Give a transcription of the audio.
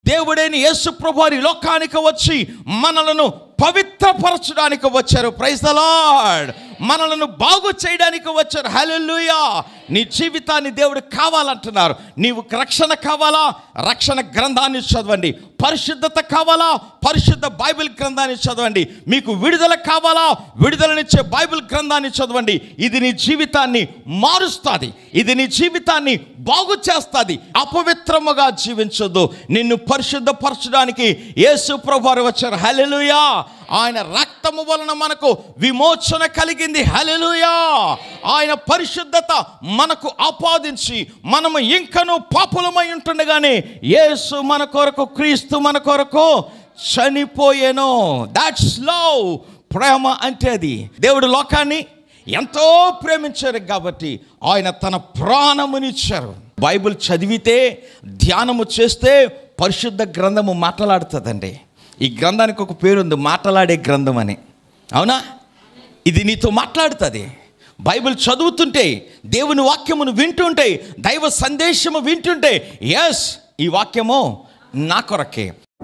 దేవుడైన యేసు ప్రభువారి లోకానికి వచ్చి మనలను పవిత్రపరచడానికి వచ్చారు ప్రైజ్ ద లార్డ్ మనలను బాగు చేయడానికి వచ్చారు హల్లెలూయా నీ జీవితాన్ని దేవుడు కావాలంటున్నారు నీవు రక్షణ కావాలా రక్షణ గ్రంథాన్ని చదవండి పరిశుద్ధత కావాలా పరిశుద్ధ బైబిల్ గ్రంథాన్ని చదవండి మీకు విడుదల కావాలా విడుదలనిచ్చే బైబిల్ గ్రంథాన్ని చదవండి ఇది నీ జీవితాన్ని మారుస్తుంది ఇది నీ జీవితాన్ని బాగు చేస్తుంది అపవిత్రముగా జీవించొద్దు నిన్ను పరిశుద్ధపరచడానికి యేసు ప్రభువారు వచ్చారు హల్లెలూయా ఆయన రక్తము వలన మనకు విమోచన కలిగింది హల్లెలూయా ఆయన పరిశుద్ధత మనకు ఆపాదించి మనము ఇంకను పాపులమై ఉంటుండగానే యేసు మన కొరకు క్రీస్తు మన కొరకు చనిపోయేను దాట్స్ లవ్ ప్రేమ అంటే అది దేవుడు లోకాన్ని ఎంతో ప్రేమించారు కాబట్టి ఆయన తన ప్రాణమునిచ్చారు బైబిల్ చదివితే ధ్యానము చేస్తే పరిశుద్ధ గ్రంథము మాట్లాడుతుందండి ఈ గ్రంథానికి ఒక పేరుంది మాట్లాడే గ్రంథం అని అవునా ఇది నీతో మాట్లాడుతుంది బైబిల్ చదువుతుంటే దేవుని వాక్యమును వింటుంటే దైవ సందేశము వింటుంటే ఎస్ ఈ వాక్యము నా కొరకే